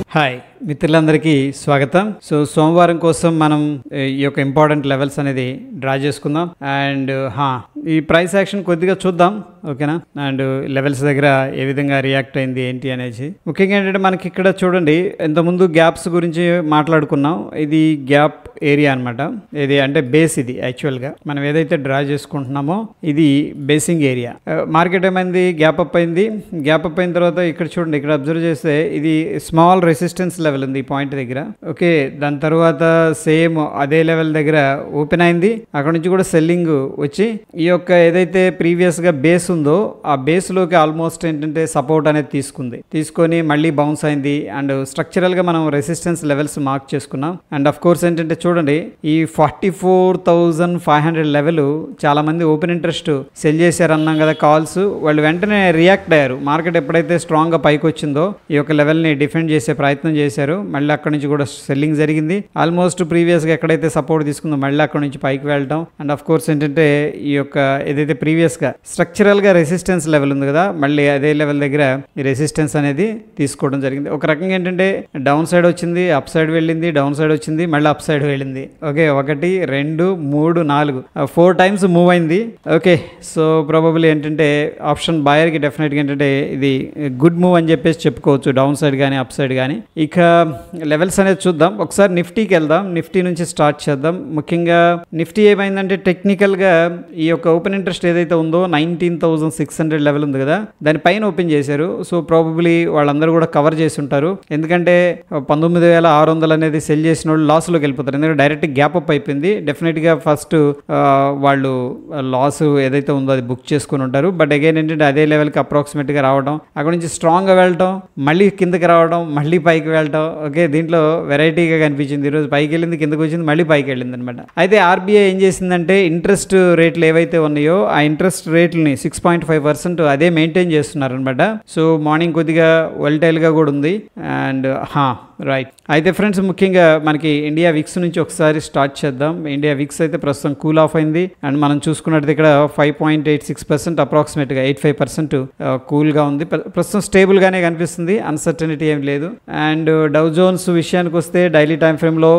hi మిత్రులందరికీ స్వాగతం so సోమవారం కోసం మనం ఏ, ఈ యొక్క ఇంపార్టెంట్ లెవెల్స్ అనేది డ్రా చేసుకుందాం అండ్ హా ఈ ప్రైస్ యాక్షన్ కొద్దిగా చూద్దాం ఓకేనా అండ్ లెవెల్స్ దగ్గర ఏ విధంగా రియాక్ట్ అయింది ఏంటి అనేసి ముఖ్యంగా ఏంటంటే మనకి ఇక్కడ చూడండి ఇంతకుముందు గ్యాప్స్ గురించి మాట్లాడుకున్నాం ఇది గ్యాప్ ఏరియా అన్నమాట ఇది అంటే బేస్ ఇది యాక్చువల్గా మనం ఏదైతే డ్రా చేసుకుంటున్నామో ఇది బేసింగ్ ఏరియా మార్కెట్ ఏమైంది గ్యాప్ అప్ అయింది గ్యాప్ అప్ అయిన తర్వాత ఇక్కడ చూడండి ఇక్కడ అబ్జర్వ్ చేస్తే ఇది స్మాల్ రెసిస్టెన్స్ లెవెల్ ఉంది ఈ పాయింట్ దగ్గర ఓకే దాని తర్వాత సేమ్ అదే లెవెల్ దగ్గర ఓపెన్ అయింది అక్కడ నుంచి కూడా సెల్లింగ్ వచ్చి ఈ యొక్క ఏదైతే ప్రీవియస్ గా బేస్ ఉందో ఆ బేస్ లోకి ఆల్మోస్ట్ ఏంటంటే సపోర్ట్ అనేది తీసుకుంది తీసుకొని మళ్ళీ బౌన్స్ అయింది అండ్ స్ట్రక్చరల్ గా మనం రెసిస్టెన్స్ లెవెల్స్ మార్క్ చేసుకున్నాం అండ్ అఫ్ కోర్స్ ఏంటంటే చూడండి ఈ forty four thousand five hundred level చాలా మంది ఓపెన్ ఇంట్రెస్ట్ సెల్ చేశారు అన్నాం కదా కాల్స్ వాళ్ళు వెంటనే రియాక్ట్ అయ్యారు మార్కెట్ ఎప్పుడైతే స్ట్రాంగ్ గా పైకి వచ్చిందో ఈ యొక్క లెవెల్ ని డిఫెండ్ చేసే ప్రయత్నం చేశారు మళ్ళీ అక్కడ నుంచి కూడా సెల్లింగ్ జరిగింది ఆల్మోస్ట్ ప్రీవియస్ గా ఎక్కడైతే సపోర్ట్ తీసుకుందో మళ్ళీ అక్కడ నుంచి పైకి వెళ్ళటం అండ్ అఫ్ కోర్స్ ఏంటంటే ఈ యొక్క ఏదైతే ప్రీవియస్ గా స్ట్రక్చరల్ గా రెసిస్టెన్స్ లెవెల్ ఉంది కదా మళ్ళీ అదే లెవెల్ దగ్గర ఈ రెసిస్టెన్స్ అనేది తీసుకోవడం జరిగింది ఒక రకంగా ఏంటంటే డౌన్ సైడ్ వచ్చింది అప్ సైడ్ వెళ్ళింది డౌన్ సైడ్ వచ్చింది మళ్ళీ అప్ సైడ్ వెళ్ళింది ఓకే ఒకటి రెండు మూడు నాలుగు ఫోర్ టైమ్స్ మూవ్ అయింది ఓకే సో ప్రాబబుల్ ఏంటంటే ఆప్షన్ బాయర్కి డెఫినెట్గా ఏంటంటే ఇది గుడ్ మూవ్ అని చెప్పేసి చెప్పుకోవచ్చు డౌన్ సైడ్ కానీ అప్ సైడ్ కానీ ఇక లెవెల్స్ అనేది చూద్దాం ఒకసారి నిఫ్టీకి వెళ్దాం నిఫ్టీ నుంచి స్టార్ట్ చేద్దాం ముఖ్యంగా నిఫ్టీ ఏమైందంటే టెక్నికల్గా ఈ యొక్క ఓపెన్ ఇంట్రెస్ట్ ఏదైతే ఉందో nineteen thousand six hundred level ఉంది కదా దానిపైన ఓపెన్ చేశారు సో ప్రాబబ్లీ వాళ్ళందరూ కూడా కవర్ చేసి ఉంటారు ఎందుకంటే పంతొమ్మిది వేల ఆరు వందలు అనేది సెల్ చేసిన వాళ్ళు లాస్లోకి వెళ్ళిపోతారు ఎందుకంటే డైరెక్ట్ గ్యాప్ అప్ అయిపోయింది డెఫినెట్గా ఫస్ట్ వాళ్ళు లాస్ ఏదైతే ఉందో అది బుక్ చేసుకుని ఉంటారు బట్ అగైన్ ఏంటంటే అదే లెవెల్కి అప్రాక్సిమేట్గా రావడం అక్కడ నుంచి స్ట్రాంగ్గా వెళ్ళటం మళ్ళీ కిందకి రావడం మళ్ళీ పైకి వెళ్ళటం ఓకే దీంట్లో వెరైటీగా కనిపించింది ఈరోజు పైకి వెళ్ళింది కిందకి వచ్చింది మళ్ళీ పైకి వెళ్ళింది అనమాట అయితే ఆర్బీఐ ఏం చేసిందంటే ఇంట్రెస్ట్ రేట్లు ఏవైతే ఉన్నాయో ఆ ఇంట్రెస్ట్ రేట్లని సిక్స్ పాయింట్ ఫైవ్ పర్సెంట్ అదే మెయింటైన్ చేస్తున్నారు అనమాట సో మార్నింగ్ కొద్దిగా వెల్టైల్గా కూడా ఉంది అండ్ హా రైట్ అయితే ఫ్రెండ్స్ ముఖ్యంగా మనకి ఇండియా విక్స్ నుంచి ఒకసారి స్టార్ట్ చేద్దాం ఇండియా విక్స్ అయితే ప్రస్తుతం కూల్ ఆఫ్ అయింది అండ్ మనం చూసుకున్నట్టు ఇక్కడ five point eight six percent అప్రాక్సిమేట్గా ఎయిట్ ఫైవ్ పర్సెంట్ కూల్గా ఉంది ప్ర- ప్రస్తుతం స్టేబుల్గానే కనిపిస్తుంది అన్సర్టనిటీ ఏం లేదు అండ్ డౌ జోన్స్ విషయానికి వస్తే డైలీ టైం ఫ్రేమ్లో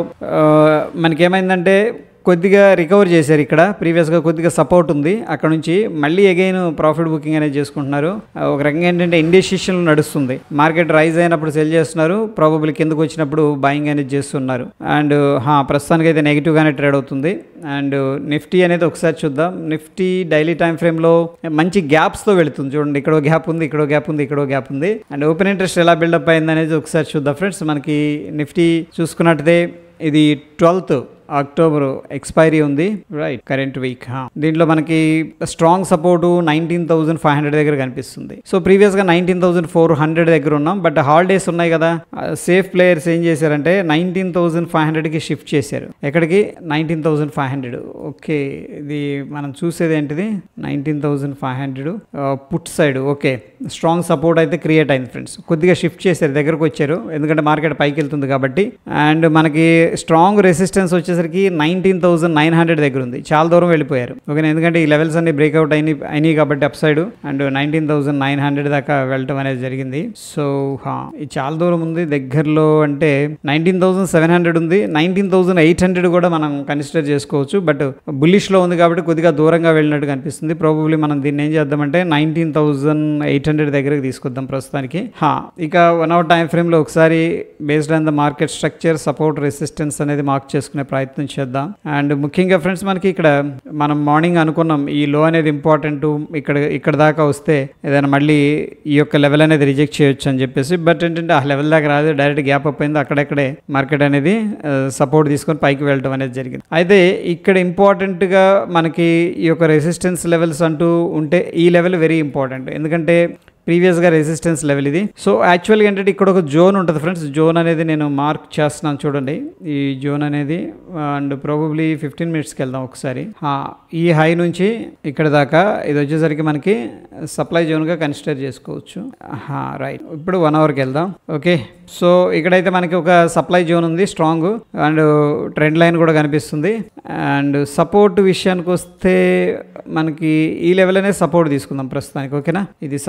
మనకేమైందంటే కొద్దిగా రికవర్ చేశారు ఇక్కడ ప్రీవియస్గా కొద్దిగా సపోర్ట్ ఉంది అక్కడ నుంచి మళ్ళీ అగైన్ ప్రాఫిట్ బుకింగ్ అనేది చేసుకుంటున్నారు ఆ, ఒక రకంగా ఏంటంటే ఇండెసిషన్ నడుస్తుంది మార్కెట్ రైజ్ అయినప్పుడు సెల్ చేస్తున్నారు ప్రాబబుల్ కిందకు వచ్చినప్పుడు బయింగ్ అనేది చేస్తున్నారు అండ్ హా ప్రస్తుతానికి అయితే నెగిటివ్గానే ట్రేడ్ అవుతుంది అండ్ నిఫ్టీ అనేది ఒకసారి చూద్దాం నిఫ్టీ డైలీ టైం ఫ్రేమ్లో మంచి గ్యాప్స్తో వెళుతుంది చూడండి ఇక్కడో గ్యాప్ ఉంది ఇక్కడో గ్యాప్ ఉంది ఇక్కడో గ్యాప్ ఉంది అండ్ ఓపెన్ ఇంట్రెస్ట్ ఎలా బిల్డప్ అయింది అనేది ఒకసారి చూద్దాం ఫ్రెండ్స్ మనకి నిఫ్టీ చూసుకున్నట్టయితే ఇది ట్వెల్త్ అక్టోబర్ ఎక్స్పైరీ ఉంది రైట్ కరెంట్ వీక్ దీంట్లో మనకి strong support nineteen thousand five hundred దగ్గర కనిపిస్తుంది సో ప్రీవియస్ గా నైన్టీన్ థౌసండ్ ఫోర్ హండ్రెడ్ దగ్గర ఉన్నాం బట్ హాలిడేస్ ఉన్నాయి కదా సేఫ్ ప్లేయర్స్ ఏం చేశారంటే నైన్టీన్ థౌసండ్ ఫైవ్ హండ్రెడ్కి షిఫ్ట్ చేశారు ఎక్కడికి nineteen thousand five hundred okay ఇది మనం చూసేది ఏంటిది nineteen thousand five hundred put side okay strong support అయితే క్రియేట్ అయింది ఫ్రెండ్స్ కొద్దిగా షిఫ్ట్ చేశారు దగ్గరకు వచ్చారు ఎందుకంటే మార్కెట్ పైకి వెళ్తుంది కాబట్టి అండ్ మనకి స్ట్రాంగ్ రెసిస్టెన్స్ వచ్చేసరికి నైన్టీన్ థౌసండ్ నైన్ హండ్రెడ్ దగ్గర ఉంది చాలా దూరం వెళ్ళిపోయారు ఓకే ఎందుకంటే ఈ లెవెల్స్ అన్ని బ్రేక్అవుట్ అయినాయి అయినాయి కాబట్టి up side and nineteen thousand nine hundred దాకా వెళ్ళటం అనేది జరిగింది సో హా ఇది చాలా దూరం ఉంది దగ్గరలో అంటే నైన్టీన్ థౌసండ్ సెవెన్ హండ్రెడ్ ఉంది నైన్టీన్ థౌసండ్ ఎయిట్ హండ్రెడ్ కూడా మనం కన్సిడర్ చేసుకోవచ్చు బట్ బుల్లిష్లో ఉంది కాబట్టి కొద్దిగా దూరంగా వెళ్ళినట్టు కనిపిస్తుంది ప్రాబబ్లీ మనం దీన్ని ఏం చేద్దామంటే నైన్టీన్ థౌసండ్ ఎయిట్ హండ్రెడ్ దగ్గరకు తీసుకొద్దాం ప్రస్తుతానికి హా ఇక వన్ అవర్ టైం ఫ్రేమ్లో ఒకసారి based on the market structure support resistance అనేది మార్క్ చేసుకునే ప్రయత్నం చేద్దాం అండ్ ముఖ్యంగా ఫ్రెండ్స్ మనకి ఇక్కడ మనం మార్నింగ్ అనుకున్నాం ఈ లో అనేది ఇంపార్టెంట్ ఇక్కడ ఇక్కడ దాకా వస్తే ఏదైనా మళ్ళీ ఈ యొక్క లెవెల్ అనేది రిజెక్ట్ చేయొచ్చు అని చెప్పేసి బట్ ఏంటంటే ఆ లెవెల్ దాకా రాదు డైరెక్ట్ గ్యాప్ అప్ అయింది అక్కడెక్కడే మార్కెట్ అనేది సపోర్ట్ తీసుకొని పైకి వెళ్ళడం అనేది జరిగింది అయితే ఇక్కడ ఇంపార్టెంట్గా మనకి ఈ యొక్క రెసిస్టెన్స్ లెవెల్స్ అంటూ ఉంటే ఈ లెవెల్ వెరీ ఇంపార్టెంట్ ఎందుకంటే ప్రీవియస్గా రెసిస్టెన్స్ లెవెల్ ఇది సో యాక్చువల్గా ఏంటంటే ఇక్కడ ఒక జోన్ ఉంటుంది ఫ్రెండ్స్ జోన్ అనేది నేను మార్క్ చేస్తున్నాను చూడండి ఈ జోన్ అనేది అండ్ ప్రాబబ్లీ ఫిఫ్టీన్ మినిట్స్కి వెళ్దాం ఒకసారి ఆ, ఈ హై నుంచి ఇక్కడ దాకా ఇది వచ్చేసరికి మనకి సప్లై జోన్గా కన్సిడర్ చేసుకోవచ్చు రైట్ ఇప్పుడు వన్ అవర్కి వెళ్దాం ఓకే సో ఇక్కడైతే మనకి ఒక సప్లై జోన్ ఉంది స్ట్రాంగ్ అండ్ ట్రెండ్ లైన్ కూడా కనిపిస్తుంది అండ్ సపోర్ట్ విషయానికి వస్తే మనకి ఈ లెవెల్ అనేది సపోర్ట్ తీసుకుందాం ప్రస్తుతానికి ఓకేనా ఇది సపోర్ట్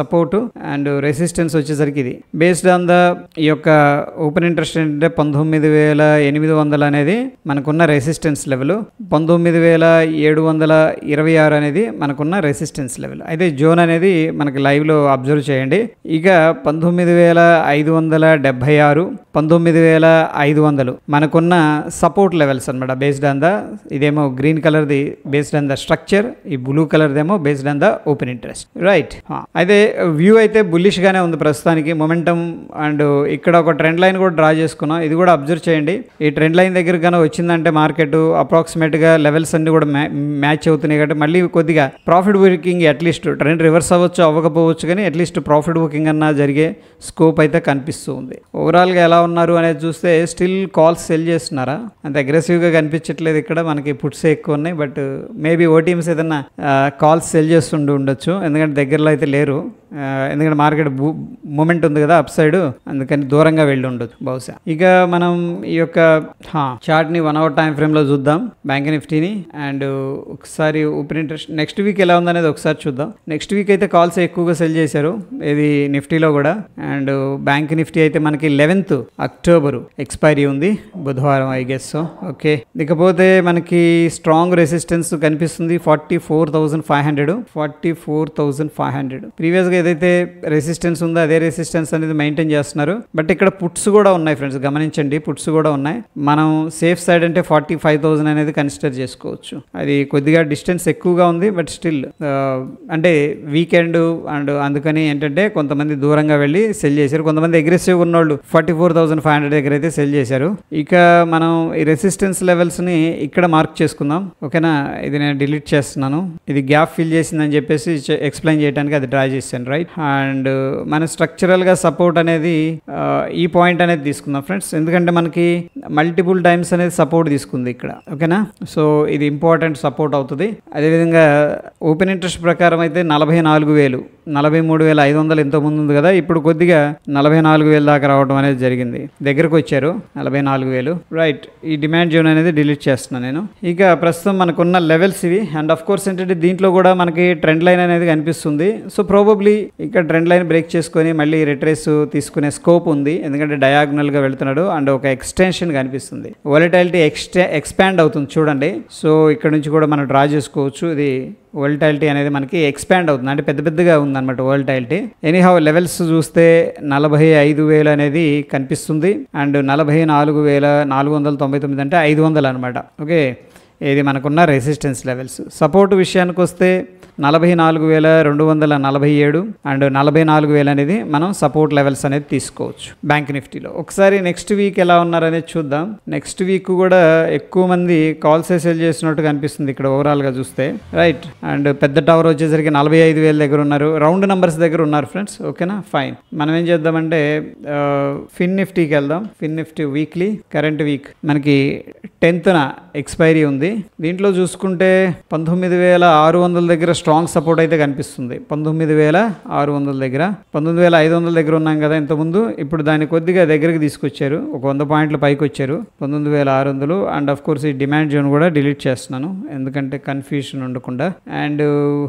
అండ్ రెసిస్టెన్స్ వచ్చేసరికి ఇది బేస్డ్ ఆన్ ద ఈ యొక్క ఓపెన్ ఇంట్రెస్ట్ ఏంటంటే పంతొమ్మిది వేల ఎనిమిది వందలు అనేది మనకున్న రెసిస్టెన్స్ లెవెల్ పంతొమ్మిది వేల ఏడు వందల ఇరవై ఆరు అనేది మనకున్న రెసిస్టెన్స్ లెవెల్ అయితే జోన్ అనేది మనకి లైవ్లో అబ్జర్వ్ చేయండి ఇక పంతొమ్మిది వేల ఐదు వందల డెబ్భై ఆరు పంతొమ్మిది వేల ఐదు వందలు మనకున్న సపోర్ట్ లెవెల్స్ అనమాట బేస్డ్ ఆన్ ద ఇదేమో గ్రీన్ కలర్ది బేస్డ్ ఆన్ ద స్ట్రక్చర్ ఈ బ్లూ కలర్దేమో based on the open interest right అయితే వ్యూ అయితే బుల్లిష్గానే ఉంది ప్రస్తుతానికి మొమెంటం అండ్ ఇక్కడ ఒక ట్రెండ్ లైన్ కూడా డ్రా చేసుకున్నాం ఇది కూడా అబ్జర్వ్ చేయండి ఈ ట్రెండ్ లైన్ దగ్గర కనుక వచ్చిందంటే మార్కెట్ అప్రాక్సిమేట్గా లెవెల్స్ అన్ని కూడా మ్యాచ్ అవుతున్నాయి కాబట్టి మళ్ళీ కొద్దిగా profit booking at least trend reverse అవ్వచ్చు అవ్వకపోవచ్చు కానీ అట్లీస్ట్ ప్రాఫిట్ బుకింగ్ అన్నా జరిగే స్కోప్ అయితే కనిపిస్తూ ఉంది ఓవరాల్గా ఎలా ఉన్నారు అనేది చూస్తే స్టిల్ కాల్స్ సెల్ చేస్తున్నారా అంత అగ్రెసివ్గా కనిపించట్లేదు ఇక్కడ మనకి పుట్స్ ఎక్కువ ఉన్నాయి బట్ మేబీ ఓటీఎంస్ ఏదన్నా కాల్స్ సెల్ చేస్తుండి ఉండొచ్చు ఎందుకంటే దగ్గరలో అయితే లేరు ఆ, ఎందుకంటే మార్కెట్ మూమెంట్ ఉంది కదా అప్ సైడ్ అందుకని దూరంగా వెళ్ళి ఉండొచ్చు బహుశా ఇక మనం ఈ యొక్క చార్ట్ని వన్ అవర్ టైం ఫ్రేమ్లో చూద్దాం బ్యాంక్ నిఫ్టీని అండ్ ఒకసారి ఓపెన్ ఇంట్రెస్ట్ నెక్స్ట్ వీక్ ఎలా ఉందనేది ఒకసారి చూద్దాం నెక్స్ట్ వీక్ అయితే కాల్స్ ఎక్కువగా సెల్ చేశారు ఇది నిఫ్టీలో కూడా అండ్ బ్యాంక్ నిఫ్టీ అయితే మనకి లెవెన్త్ అక్టోబర్ ఎక్స్పైరీ ఉంది బుధవారం ఐ గెస్ ఓకే ఇకపోతే మనకి స్ట్రాంగ్ రెసిస్టెన్స్ కనిపిస్తుంది forty four thousand five hundred forty four thousand five hundred ప్రీవియస్గా ఏదైతే రెసిస్టెన్స్ ఉందో అదే రెసిస్టెన్స్ అనేది మెయింటైన్ చేస్తున్నారు బట్ ఇక్కడ పుట్స్ కూడా ఉన్నాయి ఫ్రెండ్స్ గమనించండి పుట్స్ కూడా ఉన్నాయి మనం సేఫ్ సైడ్ అంటే ఫార్టీ ఫైవ్ థౌసండ్ అనేది కన్సిడర్ చేసుకోవచ్చు అది కొద్దిగా డిస్టెన్స్ ఎక్కువగా ఉంది బట్ స్టిల్ అంటే వీకెండ్ అండ్ అందుకని ఏంటంటే కొంతమంది దూరంగా వెళ్ళి సెల్ చేశారు కొంతమంది అగ్రెసివ్ ఉన్నోళ్ళు forty four thousand five hundred దగ్గర అయితే సెల్ చేశారు ఇక మనం ఈ రెసిస్టెన్స్ లెవెల్స్ని ఇక్కడ మార్క్ చేసుకుందాం ఓకేనా ఇది నేను డిలీట్ చేస్తున్నాను ఇది గ్యాప్ ఫిల్ చేసిందని చెప్పేసి ఎక్స్ప్లెయిన్ చేయడానికి అది డ్రా చేశాను రైట్ అండ్ మన స్ట్రక్చరల్గా సపోర్ట్ అనేది ఆ, ఈ పాయింట్ అనేది తీసుకుందాం ఫ్రెండ్స్ ఎందుకంటే మనకి మల్టిపుల్ టైమ్స్ అనేది సపోర్ట్ తీసుకుంది ఇక్కడ ఓకేనా సో ఇది ఇంపార్టెంట్ సపోర్ట్ అవుతుంది అదేవిధంగా ఓపెన్ ఇంట్రెస్ట్ ప్రకారం అయితే నలభై నాలుగు వేలు నలభై మూడు వేల ఐదు వందలు ఎంతో ముందు ఉంది కదా ఇప్పుడు కొద్దిగా నలభై నాలుగు వేలు దాకా రావడం అనేది జరిగింది దగ్గరకు వచ్చారు నలభై నాలుగు వేలు రైట్ ఈ డిమాండ్ జోన్ అనేది డిలీట్ చేస్తున్నాను నేను ఇక ప్రస్తుతం మనకున్న లెవెల్స్ ఇవి అండ్ ఆఫ్ కోర్స్ ఏంటంటే దీంట్లో కూడా మనకి ట్రెండ్ లైన్ అనేది కనిపిస్తుంది సో ప్రాబబ్లీ ఇక్కడ ట్రెండ్ లైన్ బ్రేక్ చేసుకొని మళ్ళీ రిట్రేస్ తీసుకునే స్కోప్ ఉంది ఎందుకంటే డయాగ్నల్గా వెళ్తున్నాడు అండ్ ఒక ఎక్స్టెన్షన్ కనిపిస్తుంది వాలిటాలిటీ ఎక్స్టే ఎక్స్పాండ్ అవుతుంది చూడండి సో ఇక్కడ నుంచి కూడా మనం డ్రా చేసుకోవచ్చు ఇది వోల్టాలిటీ అనేది మనకి ఎక్స్పాండ్ అవుతుంది అంటే పెద్ద పెద్దగా ఉందన్నమాట వోల్టాలిటీ ఎనీహౌ లెవెల్స్ చూస్తే నలభై ఐదు వేలు అనేది కనిపిస్తుంది అండ్ నలభై నాలుగు వేల నాలుగు వందల తొంభై తొమ్మిది అంటే ఐదు వందలు అనమాట ఓకే ఇది మనకున్న రెసిస్టెన్స్ లెవెల్స్ సపోర్ట్ విషయానికి వస్తే నలభై నాలుగు వేల రెండు వందల నలభై ఏడు అండ్ నలభై నాలుగు వేలు అనేది మనం సపోర్ట్ లెవెల్స్ అనేది తీసుకోవచ్చు బ్యాంక్ నిఫ్టీలో ఒకసారి నెక్స్ట్ వీక్ ఎలా ఉన్నారనేది చూద్దాం నెక్స్ట్ వీక్ కూడా ఎక్కువ మంది కాల్స్ సెల్ చేసినట్టు కనిపిస్తుంది ఇక్కడ ఓవరాల్గా చూస్తే రైట్ అండ్ పెద్ద టవర్ వచ్చేసరికి నలభై ఐదు వేల దగ్గర ఉన్నారు రౌండ్ నెంబర్స్ దగ్గర ఉన్నారు ఫ్రెండ్స్ ఓకేనా ఫైన్ మనం ఏం చేద్దామంటే ఆ, ఫిన్ నిఫ్టీకి వెళ్దాం Fin Nifty weekly current week మనకి టెన్త్న ఎక్స్పైరీ ఉంది దీంట్లో చూసుకుంటే పంతొమ్మిది వేల ఆరు వందల దగ్గర స్ట్రాంగ్ సపోర్ట్ అయితే కనిపిస్తుంది పంతొమ్మిది వేల ఆరు వందల దగ్గర పంతొమ్మిది వేల ఐదు వందల దగ్గర ఉన్నాం కదా ఇంతకుముందు ఇప్పుడు దాన్ని కొద్దిగా దగ్గరికి తీసుకొచ్చారు ఒక వంద పాయింట్ల పైకి వచ్చారు పంతొమ్మిది వేల ఆరు వందలు అండ్ ఆఫ్ కోర్స్ ఈ డిమాండ్ జోన్ కూడా డిలీట్ చేస్తున్నాను ఎందుకంటే కన్ఫ్యూషన్ ఉండకుండా అండ్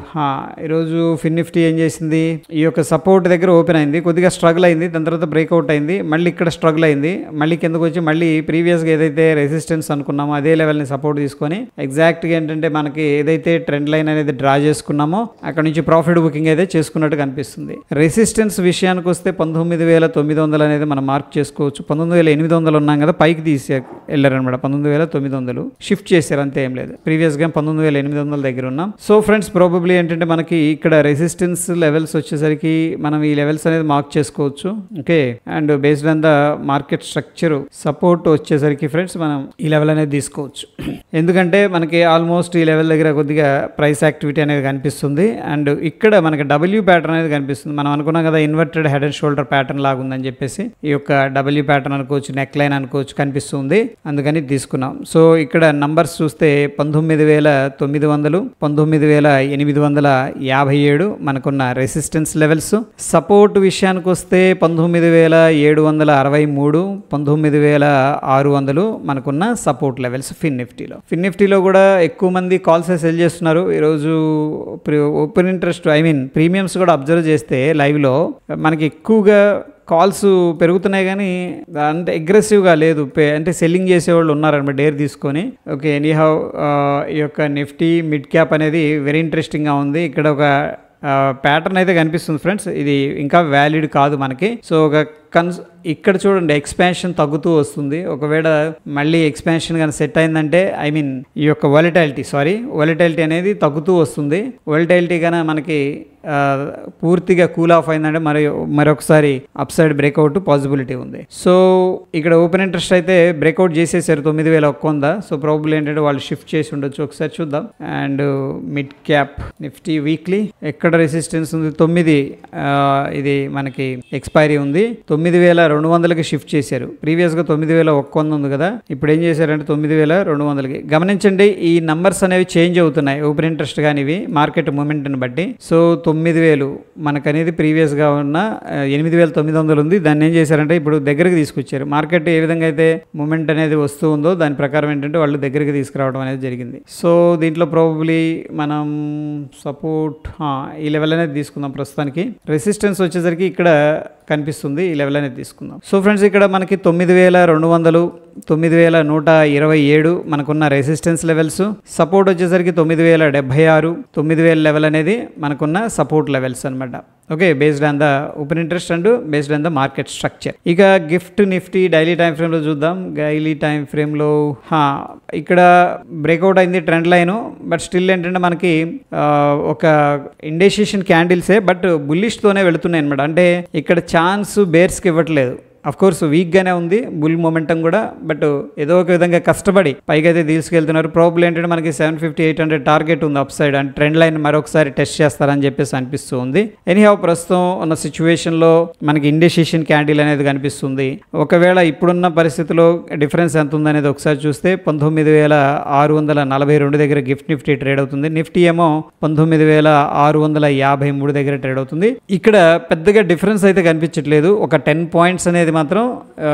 ఈరోజు ఫిన్ నిఫ్టీ ఏం చేసింది ఈ యొక్క సపోర్ట్ దగ్గర ఓపెన్ అయింది కొద్దిగా స్ట్రగుల్ అయింది దాని తర్వాత బ్రేక్అవుట్ అయింది మళ్ళీ ఇక్కడ స్ట్రగుల్ అయింది మళ్ళీ కిందకు వచ్చి మళ్ళీ ప్రీవియస్గా ఏదైతే రెసిస్టెన్స్ అనుకున్నామో అదే లెవెల్ని సపోర్ట్ తీసుకొని ఎగ్జాక్ట్గా ఏంటంటే మనకి ఏదైతే ట్రెండ్ లైన్ అనేది డ్రా చేసుకున్నామో అక్కడ నుంచి ప్రాఫిట్ బుకింగ్ అయితే చేసుకున్నట్టు కనిపిస్తుంది రెసిస్టెన్స్ విషయానికి వస్తే పంతొమ్మిది వేల తొమ్మిది వందలు అనేది మనం మార్క్ చేసుకోవచ్చు పంతొమ్మిది వేల ఎనిమిది వందలు ఉన్నాం కదా పైకి తీసి వెళ్ళారనమాట పంతొమ్మిది వేల తొమ్మిది వందలు షిఫ్ట్ చేశారు అంతే ఏం లేదు ప్రీవియస్గా పంతొమ్మిది వేల ఎనిమిది వందల దగ్గర ఉన్నాం సో ఫ్రెండ్స్ ప్రాబబ్లీ ఏంటంటే మనకి ఇక్కడ రెసిస్టెన్స్ లెవెల్స్ వచ్చేసరికి మనం ఈ లెవెల్స్ అనేది మార్క్ చేసుకోవచ్చు okay and based on the market structure support వచ్చేసరికి ఫ్రెండ్స్ మనం ఈ లెవెల్ అనేది తీసుకోవచ్చు ఎందుకంటే మనకి ఆల్మోస్ట్ ఈ లెవెల్ దగ్గర కొద్దిగా ప్రైస్ యాక్టివిటీ అనేది కనిపిస్తుంది అండ్ ఇక్కడ మనకి డబ్ల్యూ ప్యాటర్న్ అనేది కనిపిస్తుంది మనం అనుకున్నాం కదా inverted head and shoulder pattern లాగా ఉందని చెప్పేసి ఈ యొక్క డబ్ల్యూ ప్యాటర్న్ అనుకోవచ్చు నెక్ లైన్ అనుకోవచ్చు కనిపిస్తుంది అందుకని తీసుకున్నాం సో ఇక్కడ నంబర్స్ చూస్తే పంతొమ్మిది వేల తొమ్మిది వందలు పంతొమ్మిది వేల ఎనిమిది వందల యాభై ఏడు మనకున్న రెసిస్టెన్స్ లెవెల్స్ సపోర్ట్ విషయానికి వస్తే పంతొమ్మిది వేల ఏడు వందల అరవై మూడు పంతొమ్మిది వేల ఆరు వందలు మనకున్న సపోర్ట్ లెవెల్స్ ఫిన్ నిఫ్టీలో ఫిన్ నిఫ్టీలో కూడా ఎక్కువ మంది కాల్స్ సెల్ చేస్తున్నారు ఈరోజు open interest I mean premiums కూడా అబ్జర్వ్ చేస్తే లైవ్లో మనకి ఎక్కువగా కాల్స్ పెరుగుతున్నాయి కానీ అంత అగ్రెసివ్గా లేదు పే- అంటే సెల్లింగ్ చేసేవాళ్ళు ఉన్నారనమాట డేర్ తీసుకొని ఓకే ఎనీ హౌ ఈ యొక్క నిఫ్టీ మిడ్ క్యాప్ అనేది వెరీ ఇంట్రెస్టింగ్గా ఉంది ఇక్కడ ఒక ప్యాటర్న్ అయితే కనిపిస్తుంది ఫ్రెండ్స్ ఇది ఇంకా వ్యాలిడ్ కాదు మనకి సో ఒక కన్స్ ఇక్కడ చూడండి ఎక్స్పాన్షన్ తగ్గుతూ వస్తుంది ఒకవేళ మళ్ళీ ఎక్స్పాన్షన్ కానీ సెట్ అయిందంటే ఐ మీన్ ఈ యొక్క వాలిటాలిటీ సారీ వాలిటాలిటీ అనేది తగ్గుతూ వస్తుంది వాలిటాలిటీ కానీ మనకి ఆ, పూర్తిగా కూల్ ఆఫ్ అయిందంటే మరి మరొకసారి అప్ సైడ్ బ్రేక్అవుట్ పాసిబిలిటీ ఉంది సో ఇక్కడ ఓపెన్ ఇంట్రెస్ట్ అయితే బ్రేక్అవుట్ చేసేసారు తొమ్మిది వేల ఒక్క వంద సో ప్రాబుల్ ఏంటంటే వాళ్ళు షిఫ్ట్ చేసి ఉండొచ్చు ఒకసారి చూద్దాం and mid cap Nifty weekly ఎక్కడ రెసిస్టెన్స్ ఉంది తొమ్మిది ఆ, ఇది మనకి ఎక్స్పైరీ ఉంది తొమ్మిది వేల రెండు వందలకి షిఫ్ట్ చేశారు ప్రీవియస్గా తొమ్మిది వేల ఒక్క వంద ఉంది కదా ఇప్పుడు ఏం చేశారంటే తొమ్మిది వేల రెండు వందలకి గమనించండి ఈ నంబర్స్ అనేవి చేంజ్ అవుతున్నాయి ఓపెన్ ఇంట్రెస్ట్ కానీ ఇవి మార్కెట్ మూమెంట్ని బట్టి సో తొమ్మిది వేలు మనకనేది ప్రీవియస్గా ఉన్న ఆ, ఎనిమిది వేల తొమ్మిది వందలు ఉంది దాన్ని ఏం చేశారంటే ఇప్పుడు దగ్గరికి తీసుకొచ్చారు మార్కెట్ ఏ విధంగా అయితే మూమెంట్ అనేది వస్తూ ఉందో దాని ప్రకారం ఏంటంటే వాళ్ళు దగ్గరికి తీసుకురావడం అనేది జరిగింది సో దీంట్లో ప్రాబబ్లీ మనం సపోర్ట్ ఈ లెవెల్ అనేది తీసుకుందాం ప్రస్తుతానికి రెసిస్టెన్స్ వచ్చేసరికి ఇక్కడ కనిపిస్తుంది ఈ లెవెల్ అనేది తీసుకుందాం సో ఫ్రెండ్స్ ఇక్కడ మనకి తొమ్మిది వేల రెండు వందలు తొమ్మిది వేల నూట ఇరవై ఏడు మనకున్న రెసిస్టెన్స్ లెవెల్స్ సపోర్ట్ వచ్చేసరికి తొమ్మిది వేల డెబ్బై ఆరు తొమ్మిది వేల లెవెల్ అనేది మనకున్న సపోర్ట్ లెవెల్స్ అనమాట okay based on the open interest and based on the market structure ఇక గిఫ్ట్ నిఫ్టీ డైలీ టైం ఫ్రేమ్లో చూద్దాం డైలీ టైం ఫ్రేమ్లో ఇక్కడ బ్రేక్అవుట్ అయింది ట్రెండ్ లైన్ బట్ స్టిల్ ఏంటంటే మనకి ఆ, ఒక ఇండెసిషన్ క్యాండిల్సే బట్ బుల్లిష్తోనే వెళుతున్నాయి అనమాట అంటే ఇక్కడ ఛాన్స్ బేర్స్కి ఇవ్వట్లేదు అఫ్ కోర్స్ వీక్గానే ఉంది బుల్ మొమెంటం కూడా బట్ ఏదో ఒక విధంగా కష్టపడి పైకి అయితే తీసుకెళ్తున్నారు ప్రాబ్లం ఏంటంటే మనకి seven fifty eight hundred target ఉంది up side and trend line మరొకసారి టెస్ట్ చేస్తారని చెప్పేసి అనిపిస్తూ ఉంది ఎనీహౌ ప్రస్తుతం ఉన్న సిచ్యువేషన్లో మనకి ఇండెసిషన్ క్యాండిల్ అనేది కనిపిస్తుంది ఒకవేళ ఇప్పుడున్న పరిస్థితిలో డిఫరెన్స్ ఎంత ఉందనేది ఒకసారి చూస్తే పంతొమ్మిది వేల ఆరు వందల నలభై రెండు దగ్గర గిఫ్ట్ నిఫ్టీ ట్రేడ్ అవుతుంది నిఫ్టీ ఏమో పంతొమ్మిది వేల ఆరు వందల యాభై మూడు దగ్గర ట్రేడ్ అవుతుంది ఇక్కడ పెద్దగా డిఫరెన్స్ అయితే కనిపించట్లేదు ఒక టెన్ పాయింట్స్ అనేది మాత్రం ఆ,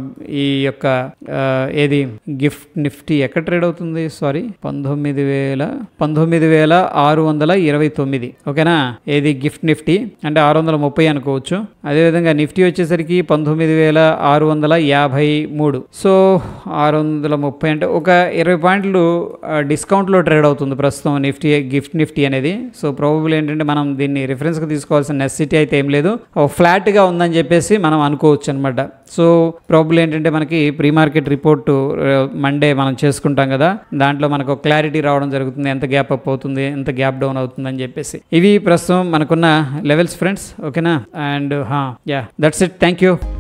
ఈ యొక్క ఆ, ఏది గిఫ్ట్ నిఫ్టీ ఎక్కడ ట్రేడ్ అవుతుంది సారీ పంతొమ్మిది వేల పంతొమ్మిది వేల ఆరు వందల ఇరవై తొమ్మిది ఓకేనా ఏది గిఫ్ట్ నిఫ్టీ అంటే ఆరు వందల ముప్పై అనుకోవచ్చు అదేవిధంగా నిఫ్టీ వచ్చేసరికి పంతొమ్మిది వేల ఆరు వందల యాభై మూడు సో ఆరు వందల ముప్పై అంటే ఒక ఇరవై పాయింట్లు ఆ, డిస్కౌంట్లో ట్రేడ్ అవుతుంది ప్రస్తుతం నిఫ్టీ గిఫ్ట్ నిఫ్టీ అనేది సో ప్రాబబుల్ ఏంటంటే మనం దీన్ని రిఫరెన్స్గా తీసుకోవాల్సిన నెసిటీ అయితే ఏం లేదు ఓ ఫ్లాట్గా ఉందని చెప్పేసి మనం అనుకోవచ్చు అనమాట సో ప్రాబుల్ ఏంటంటే మనకి ప్రీ మార్కెట్ రిపోర్ట్ మండే మనం చేసుకుంటాం కదా దాంట్లో మనకు క్లారిటీ రావడం జరుగుతుంది ఎంత గ్యాప్ అప్ అవుతుంది ఎంత గ్యాప్ డౌన్ అవుతుంది అని చెప్పేసి ఇవి ప్రస్తుతం మనకున్న లెవెల్స్ ఫ్రెండ్స్ ఓకేనా and yeah that's it thank you